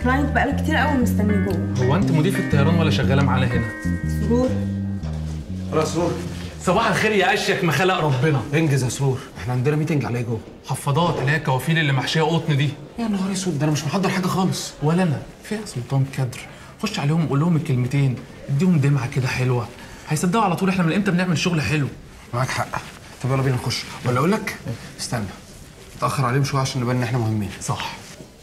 الكلاينت بقاله كتير قوي مستني جوه هو انت مضيف الطيران ولا شغاله معانا هنا سرور يا سرور صباح الخير يا اشيك ما خلق ربنا انجز يا سرور احنا عندنا ميتنج على ايه جوه حفاضات اللي هي الكوافيل اللي محشيه قطن دي يا نهار اسود ده انا مش محضر حاجه خالص ولا انا فيها سلطان كدر خش عليهم قول لهم الكلمتين اديهم دمعه كده حلوه هيصدقوا على طول احنا من امتى بنعمل شغل حلو معاك حق طب يلا بينا نخش ولا اقول لك استنى اتاخر عليهم شويه عشان نبان ان احنا مهمين صح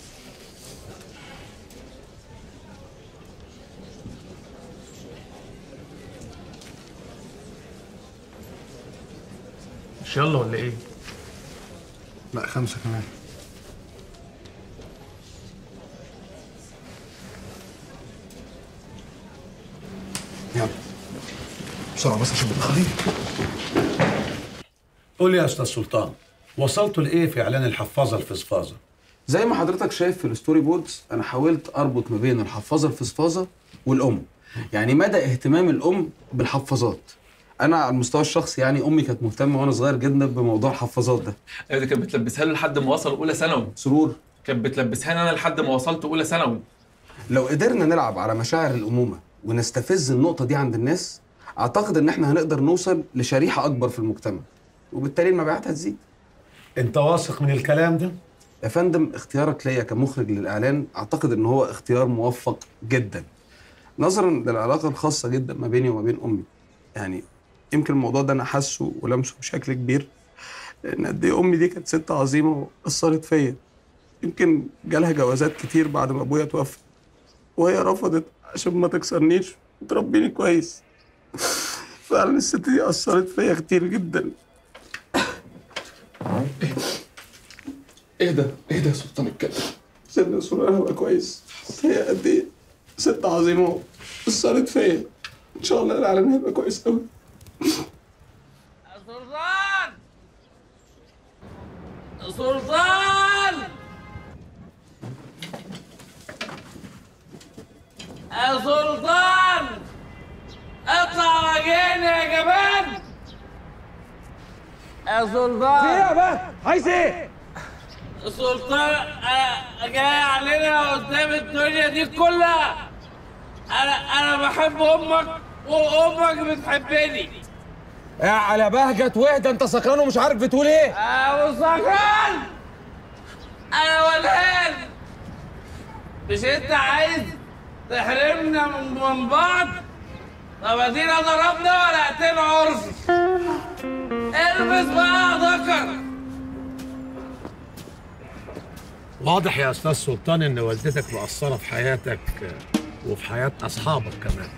مش يلا ولا ايه لا خمسه كمان يلا بسرعه بس عشان متاخرين قول لي يا استاذ سلطان وصلتوا لايه في اعلان الحفاظه الفصفاظه زي ما حضرتك شايف في الستوري بوردز انا حاولت اربط ما بين الحفاظه الفصفاظه والام يعني مدى اهتمام الام بالحفاظات انا على المستوى الشخصي يعني امي كانت مهتمه وانا صغير جدا بموضوع الحفاظات ده ايوه دي كانت بتلبسها له لحد ما وصل اولى ثانوي سرور كانت بتلبسها لي انا لحد ما وصلت اولى ثانوي لو قدرنا نلعب على مشاعر الامومه ونستفز النقطه دي عند الناس اعتقد ان احنا هنقدر نوصل لشريحه اكبر في المجتمع وبالتالي المبيعات هتزيد انت واثق من الكلام ده يا فندم اختيارك ليا كمخرج للاعلان اعتقد ان هو اختيار موفق جدا نظرا للعلاقه الخاصه جدا ما بيني وما بين امي يعني يمكن الموضوع ده انا حاسه ولمسه بشكل كبير لان قد ايه امي دي كانت ست عظيمه واثرت فيا يمكن جالها جوازات كتير بعد ما ابويا توفى وهي رفضت عشان ما تكسرنيش وتربيني كويس فعلا الست دي اثرت فيا كتير جدا ايه ده؟ ايه ده يا سلطان الكلب؟ سيدنا سلطان هبقى كويس هي قد ايه؟ ست عظيمة أثرت فيا إن شاء الله الإعلان هيبقى كويس أوي سلطان سلطان يا سلطان اطلع واجهني يا جبان يا سلطان في يا بس عايز ايه؟ سلطان انا جاي علينا قدام الدنيا دي كلها انا انا بحب امك وامك بتحبني يا على بهجت واهدى انت سكران ومش عارف بتقول ايه ابو سكران انا ولهان مش انت عايز تحرمنا من من بعض طب ادينا ضربنا ورقتين عرفي البس بقى يا ذكر واضح يا استاذ سلطان ان والدتك مقصره في حياتك آه، وفي حياه اصحابك كمان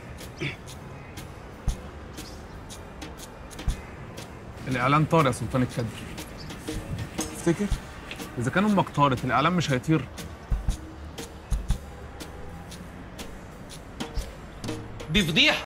الاعلان طار يا سلطان الكدر تفتكر؟ اذا كان امك طارت الاعلان مش هيطير دي فضيحه